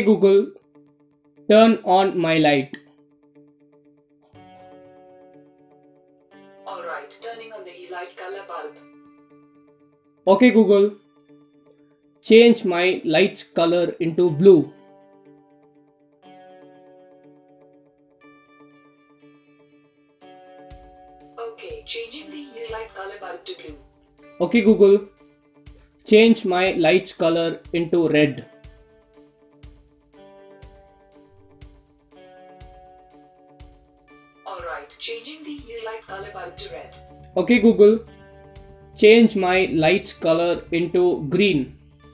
Google, turn on my light. Alright, turning on the E-light color bulb. Okay Google, change my light's color into blue. Okay, changing the E-light color bulb to blue. Okay Google, change my light's color into red. Alright, changing the E-light color bulb to red. Okay Google, change my light's color into green.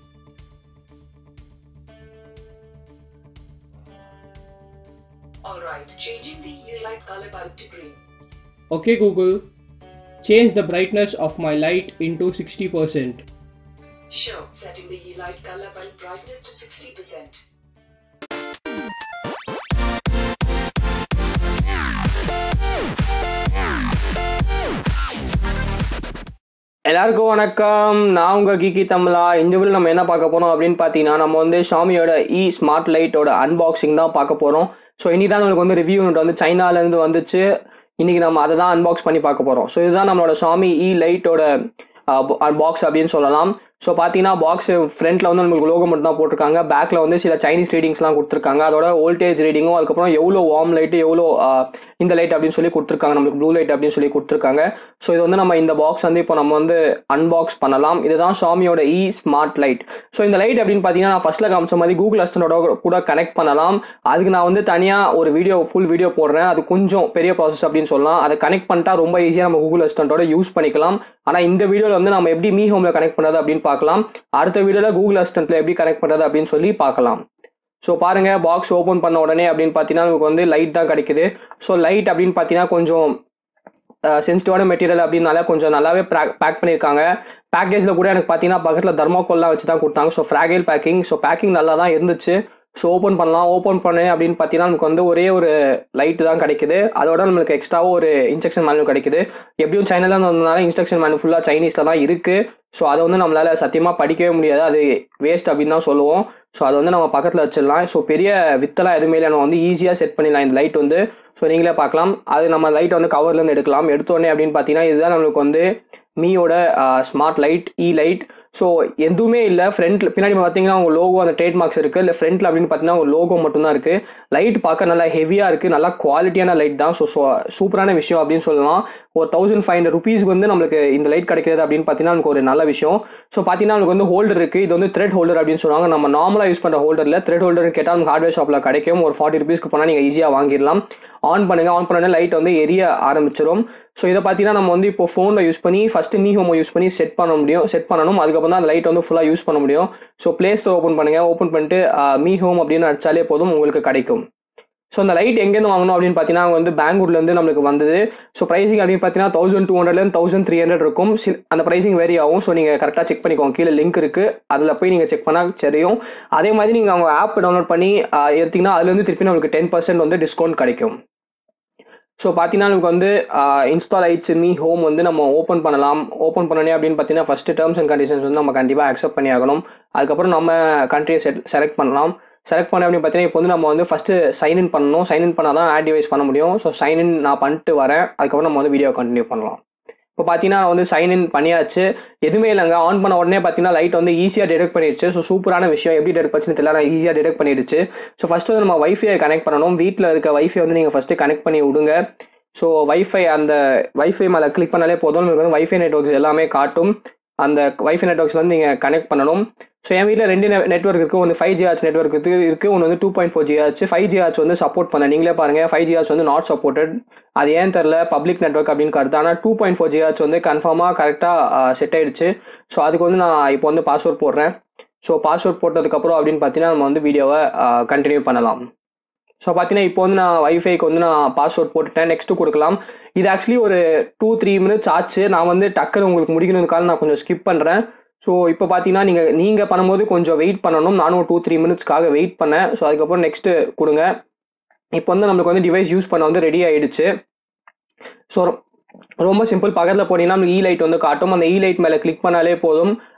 Alright, changing the E-light color bulb to green. Okay Google, change the brightness of my light into 60%. Sure, setting the E-light color bulb brightness to 60%. எல்லாருக்கும் வணக்கம் நான் உங்கள் Kiki தமிழா இந்த video நம்ம என்ன பார்க்க போகிறோம் அப்படின்னு பார்த்தீங்கன்னா நம்ம வந்து ஷாமியோட இ ஸ்மார்ட் லைட்டோட அன்பாக்சிங் தான் பார்க்க போகிறோம் ஸோ இனி தான் நம்மளுக்கு வந்து ரிவ்யூ வந்து சைனாலேருந்து வந்துச்சு இன்றைக்கி நம்ம அதை தான் அன்பாக்ஸ் பண்ணி பார்க்க போகிறோம் ஸோ இதுதான் நம்மளோட ஷாமி இ லைட்டோட பாக்ஸ் அப்படின்னு சொல்லலாம் ஸோ பார்த்தீங்கன்னா பாக்ஸ் ஃப்ரண்ட்டில் வந்து நம்மளுக்கு லோகோ மட்டும் தான் போட்டிருக்காங்க பேக்கில் வந்து சில சைனீஸ் ரீடிங்ஸ்லாம் கொடுத்துருக்காங்க அதோட வோல்டேஜ் ரீடிங்கும் அதுக்கப்புறம் எவ்வளோ வார்ம் லைட்டு எவ்வளோ ஆஹ், இந்த லைட் அப்படின்னு சொல்லி கொடுத்துருக்காங்க நம்மளுக்கு ப்ளூ லைட் அப்படின்னு சொல்லி கொடுத்துருக்காங்க ஸோ இது வந்து நம்ம இந்த பாக்ஸ் வந்து இப்போ நம்ம வந்து அன்பாக்ஸ் பண்ணலாம் இதுதான் ஷாமியோட இ ஸ்மார்ட் லைட் ஸோ இந்த லைட் அப்படின்னு பார்த்தீங்கன்னா நான் ஃபர்ஸ்ட்ல காமிச்ச மாதிரி கூகுள் அஸ்டனோட கூட கனெக்ட் பண்ணலாம் அதுக்கு நான் வந்து தனியாக ஒரு வீடியோ ஃபுல் வீடியோ போடுறேன் அது கொஞ்சம் பெரிய ப்ராசஸ் அப்படின்னு சொல்லலாம் அதை கனெக்ட் பண்ணிட்டா ரொம்ப ஈஸியாக நம்ம கூகுள் அஸ்டன்ட்டோட யூஸ் பண்ணிக்கலாம் ஆனால் இந்த வீடியோவில் வந்து நம்ம எப்படி மீ ஹோமில் கனெக்ட் பண்ணுறது அப்படின்னு பார்க்கலாம் அடுத்த வீடியோவில் கூகுள் அஸ்டன்ட்டில் எப்படி கனெக்ட் பண்ணுறது அப்படின்னு சொல்லி பார்க்கலாம் ஸோ பாருங்க பாக்ஸ் ஓப்பன் பண்ண உடனே அப்படின்னு பார்த்தீங்கன்னா நமக்கு வந்து லைட் தான் கிடைக்குது ஸோ லைட் அப்படின்னு பார்த்தீங்கன்னா கொஞ்சம் சென்சிட்டிவான மெட்டீரியல் அப்படின்னால கொஞ்சம் நல்லாவே பேக் பண்ணியிருக்காங்க பேக்கேஜில் கூட எனக்கு பார்த்தீங்கன்னா பக்கத்தில் தர்மாக்கோல்லாம் வச்சு தான் கொடுத்தாங்க so fragile packing so packing நல்லா தான் இருந்துச்சு ஸோ ஓப்பன் பண்ணலாம் ஓப்பன் பண்ணேன் அப்படின்னு பார்த்தீங்கன்னா நமக்கு வந்து ஒரே ஒரு லைட் தான் கிடைக்குது அதோட நம்மளுக்கு எக்ஸ்ட்ராவும் ஒரு இன்ஸ்ட்ரக்ஷன் மேனு கிடைக்குது எப்படியும் சைனால வந்ததுனால இன்ஸ்ட்ரக்ஷன் மேனு ஃபுல்லாக சைனீஸில் தான் இருக்குது ஸோ அதை வந்து நம்மளால் சத்தியமாக படிக்கவே முடியாது அது வேஸ்ட் அப்படின்னு தான் சொல்லுவோம் ஸோ அதை வந்து நம்ம பக்கத்தில் வச்சிடலாம் ஸோ பெரிய வித்தெல்லாம் எதுவுமே இல்லை நம்ம வந்து ஈஸியாக செட் பண்ணிடலாம் இந்த லைட் வந்து ஸோ நீங்களே பார்க்கலாம் அது நம்ம லைட் வந்து கவர்லேருந்து எடுக்கலாம் எடுத்தோடனே அப்படின்னு பார்த்தீங்கன்னா இதுதான் நம்மளுக்கு வந்து மீயோட ஸ்மார்ட் லைட் இ லைட் ஸோ எதுவுமே இல்லை ஃப்ரண்ட்டில் பின்னாடி பார்த்தீங்கன்னா உங்கள் லோகோ அந்த ட்ரேட் மார்க்ஸ் இருக்குது இல்லை ஃப்ரண்ட்டில் அப்படின்னு பார்த்தீங்கன்னா உங்கள் லோகோ மட்டும்தான் இருக்குது லைட் பார்க்க நல்லா ஹெவியாக இருக்குது நல்லா குவாலிட்டியான லைட் தான் ஸோ சூப்பரான விஷயம் அப்படின்னு சொல்லலாம் ஒரு தௌசண்ட் ஃபைவ் ஹண்ட்ரட் ருபீஸ்க்கு வந்து நம்மளுக்கு இந்த லைட் கிடைக்கிறது அப்படின்னு பார்த்தீங்கன்னா நமக்கு ஒரு நல்ல விஷயம் ஸோ பார்த்தீங்கன்னா நமக்கு வந்து ஹோல்டர் இருக்குது இது வந்து த்ரெட் ஹோல்டர் அப்படின்னு சொல்லுவாங்க நம்ம நார்மலாக யூஸ் பண்ணுற ஹோல்டரில் த்ரெட் ஹோல்டர் கேட்டால் நமக்கு ஹார்ட்வேர் ஷாப்பில் கிடைக்கும் ஒரு ஃபார்ட்டி ருபீஸ்க்கு போனால் நீங்கள் ஈஸியாக வாங்கிடலாம் ஆன் பண்ணுங்க ஆன் பண்ணோடனே லைட் வந்து எரிய ஆரம்பிச்சிடும் ஸோ இதை பார்த்தீங்கன்னா நம்ம வந்து இப்போ ஃபோனில் யூஸ் பண்ணி ஃபஸ்ட்டு மீ ஹோமோ யூஸ் பண்ணி செட் பண்ண முடியும் செட் பண்ணணும் அதுக்கப்புறம் தான் அந்த லைட் வந்து ஃபுல்லாக யூஸ் பண்ண முடியும் ஸோ ப்ளே ஸ்டோர் ஓப்பன் பண்ணுங்க ஓப்பன் பண்ணிட்டு மீ ஹோம் அப்படின்னு அடிச்சாலே போதும் உங்களுக்கு கிடைக்கும் ஸோ அந்த லைட் எங்கேருந்து வாங்கணும் அப்படின்னு பார்த்தீங்கன்னா அங்க வந்து பெங்களூர்லேருந்து நம்மளுக்கு வந்தது ஸோ ப்ரைசிங் அப்படின்னு பார்த்தீங்கன்னா தௌசண்ட் டூ ஹண்ட்ரட்லேருந்து தௌசண்ட் த்ரீ ஹண்ட்ரட் இருக்கும் சில- அந்த ப்ரைசிங் வேரி ஆகும் ஸோ நீங்கள் கரெக்டாக செக் பண்ணிக்கோங்க கீழே லிங்க் இருக்குது அதில் போய் நீங்கள் செக் பண்ணால் தெரியும் அதே மாதிரி நீங்கள் அவங்க ஆப் டவுன்லோட் பண்ணி ஆஹ், எடுத்தீங்கன்னா அதுலேருந்து திருப்பி நம்மளுக்கு டென் பர்சன்ட் வந்து டிஸ்கவுண்ட் கிடைக்கும் ஸோ பார்த்தீங்கன்னா நமக்கு வந்து இன்ஸ்டால் ஆயிடுச்சு மீ ஹோம் வந்து நம்ம ஓப்பன் பண்ணலாம் ஓப்பன் பண்ணனே அப்படின்னு பார்த்தீங்கன்னா ஃபஸ்ட்டு டேர்ம்ஸ் அண்ட் கண்டிஷன்ஸ் வந்து நம்ம கண்டிப்பாக அக்செப்ட் பண்ணி ஆகணும் அதுக்கப்புறம் நம்ம கண்ட்ரியை செட் செலக்ட் பண்ணலாம் செலக்ட் பண்ண அப்படின்னு பார்த்தீங்கன்னா இப்போ வந்து நம்ம வந்து ஃபஸ்ட்டு சைன் இன் பண்ணணும் சைன் இன் பண்ணால் தான் ஆட் டிவைஸ் பண்ண முடியும் ஸோ சைன் இன் நான் பண்ணிட்டு வரேன் அதுக்கப்புறம் நம்ம வந்து வீடியோ கண்டினியூ பண்ணலாம் இப்போ பார்த்தீங்கன்னா நான் வந்து சைன் இன் பண்ணியாச்சு எதுவுமே இல்லைங்க ஆன் பண்ண உடனே பார்த்தீங்கன்னா லைட் வந்து ஈஸியாக டிடெக்ட் பண்ணிடுச்சு ஸோ சூப்பரான விஷயம் எப்படி டிடெக்ட் பண்ணுச்சுன்னு தெரியல நான் ஈஸியாக டிடெக்ட் பண்ணிடுச்சு ஸோ ஃபஸ்ட்டு வந்து நம்ம வைஃபை கனெக்ட் பண்ணணும் வீட்டில் இருக்க வைஃபை வந்து நீங்கள் ஃபஸ்ட்டு கனெக்ட் பண்ணி விடுங்க ஸோ வைஃபை அந்த வைஃபை மேலே கிளிக் பண்ணாலே போதும் உங்களுக்கு வந்து வைஃபை நெட்ஒர்க்ஸ் எல்லாமே காட்டும் அந்த வைஃபை நெட்ஒர்க்ஸ் வந்து நீங்கள் கனெக்ட் பண்ணணும் ஸோ என் வீட்டில் ரெண்டு நெட்ஒர்க் இருக்குது ஒன்று ஃபைவ் ஜிஹெச் நெட்ஒர்க் இருக்குது இருக்குது ஒன்று வந்து two point four GH five GH வந்து சப்போர்ட் பண்ண நீங்களே பாருங்கள் ஃபைவ் ஜிஹெச் வந்து நாட் சப்போர்ட்டட் அது ஏன் தெரில பப்ளிக் நெட்ஒர்க் அப்படின்னு காட்டுது ஆனால் டூ பாயிண்ட் ஃபோர் ஜிஹெச் வந்து கன்ஃபார்மாக கரெக்டாக செட் ஆயிடுச்சு ஸோ அதுக்கு வந்து நான் இப்போ வந்து பாஸ்வேர்ட் போடுறேன் ஸோ பாஸ்வேர்ட் போட்டதுக்கப்புறம் அப்படின்னு பார்த்தீங்கன்னா நம்ம வந்து வீடியோவை கண்டினியூ பண்ணலாம் ஸோ பார்த்தீங்கன்னா இப்போ வந்து நான் வைஃபைக்கு வந்து நான் பாஸ்வேர்ட் போட்டுட்டேன் நெக்ஸ்ட்டு கொடுக்கலாம் இது ஆக்சுவலி ஒரு டூ த்ரீ மினிட்ஸ் ஆச்சு நான் வந்து டக்குன்னு உங்களுக்கு முடிக்கணுக்காக நான் கொஞ்சம் ஸ்கிப் பண்ணுறேன் ஸோ இப்போ பார்த்தீங்கன்னா நீங்கள் நீங்கள் பண்ணும்போது கொஞ்சம் வெயிட் பண்ணணும் நானும் டூ த்ரீ மினிட்ஸ்க்காக வெயிட் பண்ணேன் ஸோ அதுக்கப்புறம் நெக்ஸ்ட்டு கொடுங்க இப்போ வந்து நம்மளுக்கு வந்து டிவைஸ் யூஸ் பண்ண வந்து ரெடி ஆயிடுச்சு ஸோ ரொம்ப சிம்பிள் பக்கத்தில் போனீங்கன்னா இ லைட் வந்து காட்டும் அந்த இ லைட் மேலே கிளிக் பண்ணாலே போதும்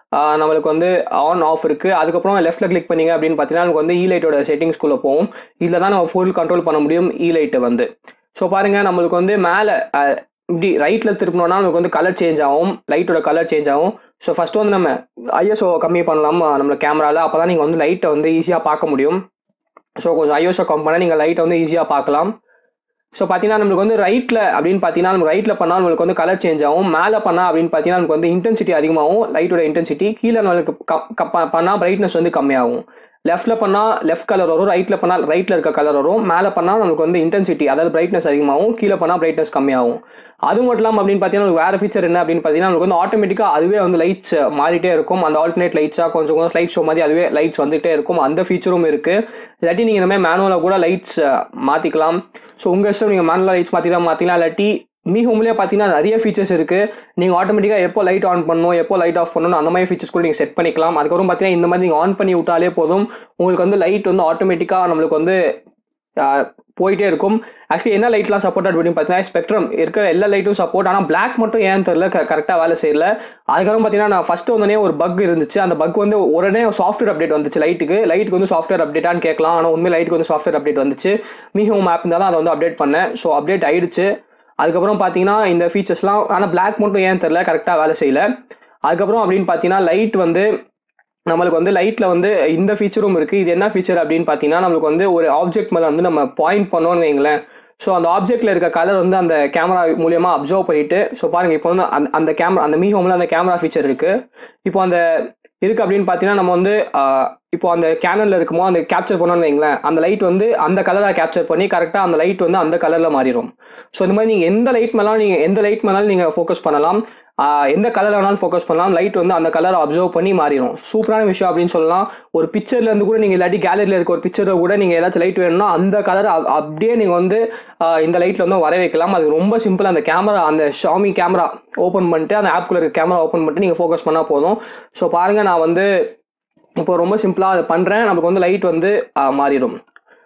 ஆஹ் நம்மளுக்கு வந்து ஆன் ஆஃப் இருக்குது அதுக்கப்புறம் லெஃப்ட்டில் கிளிக் பண்ணீங்க அப்படின்னு பார்த்தீங்கன்னா நமக்கு வந்து இ லைட்டோட செட்டிங்ஸ்குள்ளே போகும் இதில் தான் நம்ம ஃபுல் கண்ட்ரோல் பண்ண முடியும் இ லைட்டை வந்து ஸோ பாருங்கள் நம்மளுக்கு வந்து மேலே இப்படி ரைட்டில் திருப்பினோம்னா நமக்கு வந்து கலர் சேஞ்ச் ஆகும் லைட்டோட கலர் சேஞ்ச் ஆகும் ஸோ ஃபஸ்ட்டு வந்து நம்ம ஐஎஸ்ஓ கம்மி பண்ணலாம் நம்ம கேமராவில் அப்போ தான் நீங்கள் வந்து லைட்டை வந்து ஈஸியாக பார்க்க முடியும் ஸோ கொஞ்சம் ஐஎஸ்ஓ கம் பண்ணால் நீங்கள் லைட்டை வந்து ஈஸியாக பார்க்கலாம் ஸோ பார்த்தீங்கன்னா நம்மளுக்கு வந்து ரைட்டில் அப்படின்னு பார்த்தீங்கன்னா நம்ம ரைட்டில் பண்ணால் நம்மளுக்கு வந்து கலர் சேஞ்ச் ஆகும் மேலே பண்ணால் அப்படின்னு பார்த்தீங்கன்னா நமக்கு வந்து இன்டென்சிட்டி அதிகமாகும் லைட்டோட இன்டென்சிட்டி கீழே நம்மளுக்கு கம் பண்ணால் பிரைட்னஸ் வந்து கம்மியாகும் லெஃப்ட்டில் பண்ணால் லெஃப்ட் கலர் வரும் ரைட்டில் பண்ணால் ரைட்டில் இருக்க கலர் வரும் மேலே பண்ணால் நமக்கு வந்து இன்டென்சிட்டி அதாவது பிரைட்னஸ் அதிகமாகும் கீழே பண்ணால் பிரைட்னஸ் கம்மியாகும் அது மட்டும் இல்லாமல் அப்படின்னு பார்த்தீங்கன்னா நமக்கு வேறு ஃபீச்சர் என்ன அப்படின்னு பார்த்தீங்கன்னா நமக்கு வந்து ஆட்டோமேட்டிக்காக அதுவே வந்து லைட்ஸ் மாறிட்டே இருக்கும் அந்த ஆல்டர்னேட் லைட்ஸாக கொஞ்சம் கொஞ்சம் லைட் ஷோ மாதிரி அதுவே லைட்ஸ் வந்துகிட்டே இருக்கும் அந்த ஃபீச்சரும் இருக்குது இல்லாட்டி நீங்கள் இந்த மாதிரி மேனுவலாக கூட லைட்ஸ் மாற்றிக்கலாம் ஸோ உங்கள் இஷ்டம் நீங்கள் மேனுவலாக லைட்ஸ் மாற்றிக்கலாம் மாற்றிக்கலாம் இல்லாட்டி மீ ஹோம்லேயே பார்த்தீங்கன்னா நிறைய ஃபீச்சர்ஸ் இருக்குது நீங்கள் ஆட்டோமேட்டிக்காக எப்போ லைட் ஆன் பண்ணணும் எப்போ லைட் ஆஃப் பண்ணணும் அந்த மாதிரி ஃபீச்சர்ஸ் கூட நீங்கள் செட் பண்ணிக்கலாம் அதுக்கப்புறம் பார்த்தீங்கன்னா இந்த மாதிரி நீங்கள் ஆன் பண்ணி விட்டாலே போதும் உங்களுக்கு வந்து லைட் வந்து ஆட்டோமேட்டிக்காக நம்மளுக்கு வந்து ஆஹ், போயிட்டே இருக்கும் ஆக்சுவலி என்ன லைட்லாம் சப்போர்ட் அப்படின்னு பார்த்தீங்கன்னா ஸ்பெக்ட்ரம் இருக்கிற எல்லா லைட்டும் சப்போர்ட் ஆனால் Black மட்டும் ஏன்னு தெரில கரெக்டாக வேலை செய்யல அதுக்கப்புறம் பார்த்தீங்கன்னா நான் ஃபஸ்ட்டு வந்தோடனே ஒரு பக் இருந்துச்சு அந்த பக் வந்து உடனே சாஃப்ட்வேர் அப்டேட் வந்துச்சு லைட்டுக்கு லைட்டுக்கு வந்து சாஃப்ட்வேர் அப்டேட்டான்னு கேட்கலாம் ஆனால் உண்மையில் லைட்டுக்கு வந்து சாஃப்ட்வேர் அப்டேட் வந்துச்சு மீ ஹோம் ஆப் இருந்தாலும் அதை வந்து அப்டேட் பண்ணேன் ஸோ அப்டேட் ஆயிடுச்சு அதுக்கப்புறம் பார்த்தீங்கன்னா இந்த ஃபீச்சர்ஸ்லாம் ஆனால் Black மட்டும் ஏன் தெரில கரெக்டாக வேலை செய்யல அதுக்கப்புறம் அப்படின்னு பார்த்தீங்கன்னா லைட் வந்து நம்மளுக்கு வந்து லைட்டில் வந்து இந்த ஃபீச்சரும் இருக்குது இது என்ன ஃபீச்சர் அப்படின்னு பார்த்தீங்கன்னா நம்மளுக்கு வந்து ஒரு ஆப்ஜெக்ட் மேலே வந்து நம்ம பாயிண்ட் பண்ணோம்னு வைங்களேன் ஸோ அந்த ஆப்ஜெக்ட்டில் இருக்க கலர் வந்து அந்த கேமரா மூலியமாக அப்சர்வ் பண்ணிட்டு ஸோ பாருங்கள் இப்போ வந்து அந்த அந்த கேமரா அந்த மீ ஹோமில் அந்த கேமரா ஃபீச்சர் இருக்குது இப்போ அந்த இருக்கு அப்படின்னு பார்த்தீங்கன்னா நம்ம வந்து ஆஹ், இப்போ அந்த கேனலில் இருக்குமோ அந்த கேப்சர் பண்ணோம்னு வைங்களேன் அந்த லைட் வந்து அந்த கலராக கேப்சர் பண்ணி கரெக்டாக அந்த லைட் வந்து அந்த கலரில் மாறிடும் ஸோ இந்த மாதிரி நீங்கள் எந்த லைட் மேலாம் நீங்கள் எந்த லைட் மேலாலும் நீங்கள் ஃபோக்கஸ் பண்ணலாம் ஆஹ், எந்த கலர் வேணாலும் ஃபோக்கஸ் பண்ணலாம் லைட் வந்து அந்த கலரை அப்சர்வ் பண்ணி மாறிடும் சூப்பரான விஷயம் அப்படின்னு சொல்லலாம் ஒரு பிக்சர்ல இருந்து கூட நீங்கள் இல்லாட்டி கேலரியில் இருக்க ஒரு பிக்சரை கூட நீங்கள் ஏதாச்சும் லைட் வேணும்னா அந்த கலர் அப்படியே நீங்கள் வந்து ஆஹ், இந்த லைட்டில் வந்து வர வைக்கலாம் அது ரொம்ப சிம்பிள் அந்த கேமரா அந்த ஷாமி கேமரா ஓப்பன் பண்ணிட்டு அந்த ஆப்குள்ளே இருக்க கேமரா ஓப்பன் பண்ணிட்டு நீங்கள் ஃபோக்கஸ் பண்ணால் போதும் ஸோ பாருங்கள் நான் வந்து இப்போ ரொம்ப சிம்பிளாக அதை பண்ணுறேன் நமக்கு வந்து லைட் வந்து ஆஹ், மாறிடும்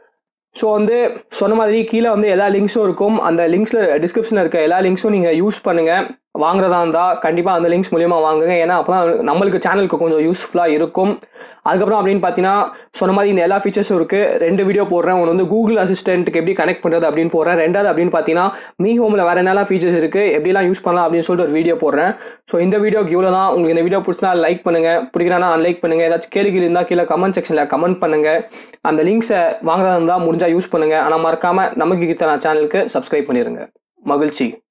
ஸோ வந்து சொன்ன மாதிரி கீழே வந்து எல்லா லிங்க்ஸும் இருக்கும் அந்த லிங்க்ஸில் டிஸ்கிரிப்ஷனில் இருக்க எல்லா லிங்க்ஸும் நீங்கள் யூஸ் பண்ணுங்கள் வாங்குறதா இருந்தால் கண்டிப்பாக அந்த லிங்க்ஸ் மூலியமா வாங்குங்க ஏன்னா அப்போ நம்மளுக்கு சேனலுக்கு கொஞ்சம் யூஸ்ஃபுல்லாக இருக்கும் அதுக்கப்புறம் அப்படின்னு பார்த்தீங்கன்னா சொன்ன மாதிரி இந்த எல்லா ஃபீச்சர்ஸும் இருக்குது ரெண்டு வீடியோ போடுறேன் ஒன்று வந்து கூகுள் அசிஸ்டன்ட்டுக்கு எப்படி கனெக்ட் பண்ணுறது அப்படின்னு போடுறேன் ரெண்டாவது அப்படின்னு பார்த்தீங்கன்னா மீ ஹோமில் வேறு என்னெல்லாம் ஃபீச்சர்ஸ் இருக்குது எப்படிலாம் யூஸ் பண்ணலாம் அப்படின்னு சொல்லிட்டு ஒரு வீடியோ போடுறேன் ஸோ இந்த வீடியோக்கு இவ்வளோ தான் உங்களுக்கு இந்த வீடியோ பிடிச்சினா லைக் பண்ணுங்கள் பிடிக்கிறானா அன்லைக் பண்ணுங்கள் ஏதாச்சும் கேள்வி இருந்தால் கீழே கமெண்ட் செக்ஷனில் கமெண்ட் பண்ணுங்கள் அந்த லிங்க்ஸை வாங்குறதா இருந்தால் முடிஞ்சால் யூஸ் பண்ணுங்கள் ஆனால் மறக்காமல் நமக்கு கித்தனா சேனலுக்கு சப்ஸ்கிரைப் பண்ணிடுங்க மகிழ்ச்சி